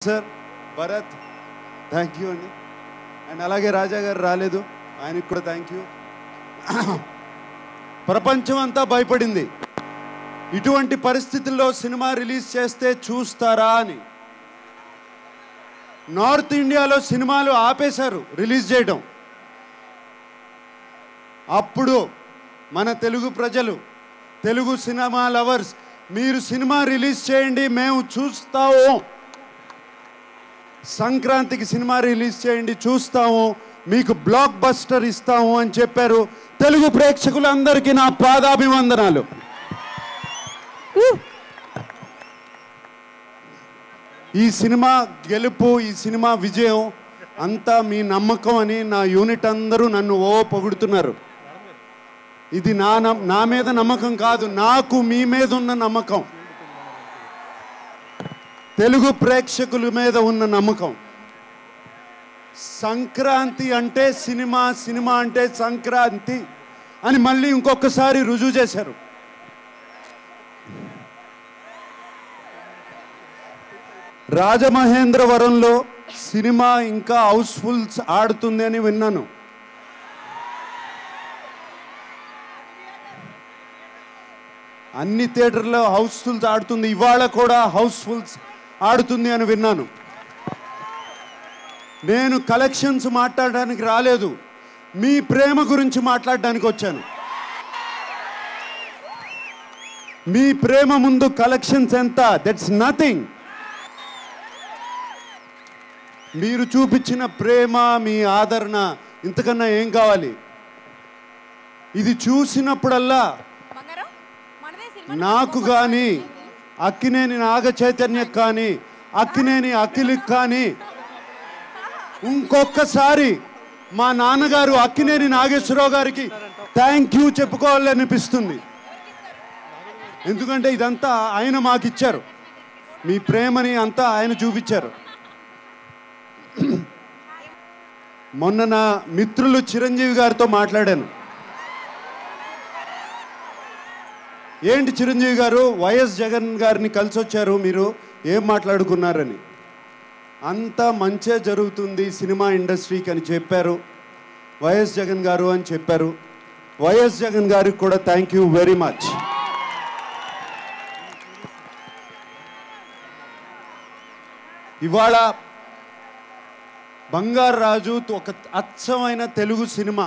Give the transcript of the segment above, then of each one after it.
sir Bharat thank you అండి and అలాగే రాజా గారు రాలేదు ఆయనకు కూడా థ్యాంక్ యూ ప్రపంచం అంతా భయపడింది ఇటువంటి పరిస్థితుల్లో సినిమా రిలీజ్ చేస్తే చూస్తారా అని నార్త్ ఇండియాలో సినిమాలు ఆపేశారు రిలీజ్ చేయడం అప్పుడు మన తెలుగు ప్రజలు తెలుగు సినిమా లవర్స్ మీరు సినిమా రిలీజ్ చేయండి మేము చూస్తాము సంక్రాంతికి సినిమా రిలీజ్ చేయండి చూస్తాము మీకు బ్లాక్ బస్టర్ ఇస్తాము అని చెప్పారు తెలుగు ప్రేక్షకులందరికీ నా పాదాభివందనాలు ఈ సినిమా గెలుపు ఈ సినిమా విజయం అంతా మీ నమ్మకం అని నా యూనిట్ అందరూ నన్ను ఓ పొగుడుతున్నారు ఇది నా నమ్- నా మీద నమ్మకం కాదు నాకు మీ మీద ఉన్న నమ్మకం తెలుగు ప్రేక్షకుల మీద ఉన్న నమ్మకం సంక్రాంతి అంటే సినిమా సినిమా అంటే సంక్రాంతి అని మళ్ళీ ఇంకొకసారి రుజువు చేశారు రాజమహేంద్రవరంలో సినిమా ఇంకా హౌస్ఫుల్స్ ఆడుతుంది అని విన్నాను అన్ని థియేటర్లో హౌస్ఫుల్స్ ఆడుతుంది ఇవాళ కూడా హౌస్ఫుల్స్ ఆడుతుంది అని విన్నాను నేను కలెక్షన్స్ మాట్లాడడానికి రాలేదు మీ ప్రేమ గురించి మాట్లాడడానికి వచ్చాను మీ ప్రేమ ముందు కలెక్షన్స్ ఎంత దట్స్ నథింగ్ మీరు చూపించిన ప్రేమ మీ ఆదరణ ఇంతకన్నా ఏం కావాలి ఇది చూసినప్పుడల్లా బంగారం మనదే సినిమా నాకు కానీ అక్కినేని నాగ చైతన్య కానీ అక్కినేని అఖిల్కి కానీ ఇంకొకసారి మా నాన్నగారు అక్కినేని నాగేశ్వరరావు గారికి థ్యాంక్ యూ చెప్పుకోవాలనిపిస్తుంది ఎందుకంటే ఇదంతా ఆయన మాకు ఇచ్చారు మీ ప్రేమని అంతా ఆయన చూపించారు మొన్న నా మిత్రులు చిరంజీవి గారితో మాట్లాడాను ఏంటి చిరంజీవి గారు వైఎస్ జగన్ గారిని కలిసి వచ్చారు మీరు ఏం మాట్లాడుకున్నారని అంతా మంచే జరుగుతుంది సినిమా ఇండస్ట్రీకి అని చెప్పారు వైఎస్ జగన్ గారు అని చెప్పారు వైఎస్ జగన్ గారికి కూడా థ్యాంక్ యూ వెరీ మచ్ ఇవాళ బంగారు రాజు ఒక అచ్చమైన తెలుగు సినిమా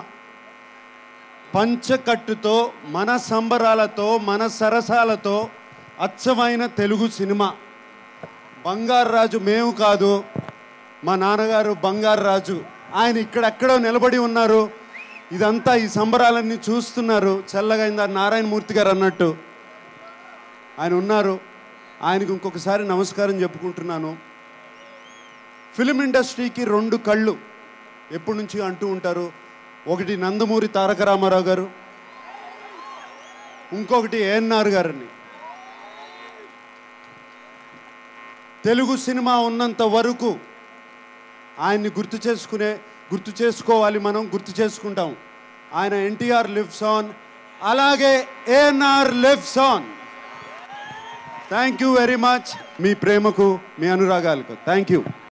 పంచకట్టుతో మన సంబరాలతో మన సరసాలతో అచ్చమైన తెలుగు సినిమా బంగారు రాజు మేము కాదు మా నాన్నగారు బంగారు రాజు ఆయన ఇక్కడెక్కడో నిలబడి ఉన్నారు ఇదంతా ఈ సంబరాలన్నీ చూస్తున్నారు చల్లగా ఇందా నారాయణమూర్తి గారు అన్నట్టు ఆయన ఉన్నారు ఆయనకు ఇంకొకసారి నమస్కారం చెప్పుకుంటున్నాను ఫిలిం ఇండస్ట్రీకి రెండు కళ్ళు ఎప్పటి నుంచి అంటూ ఉంటారు ఒకటి నందమూరి తారక రామారావు గారు ఇంకొకటి ఏఎన్ఆర్ గారని తెలుగు సినిమా ఉన్నంత వరకు ఆయన్ని గుర్తు చేసుకునే గుర్తు చేసుకోవాలి మనం గుర్తు చేసుకుంటాం ఆయన ఎన్టీఆర్ లివ్స్ ఆన్ అలాగే ANR lives on thank you very much మీ ప్రేమకు మీ అనురాగాలకు థ్యాంక్ యూ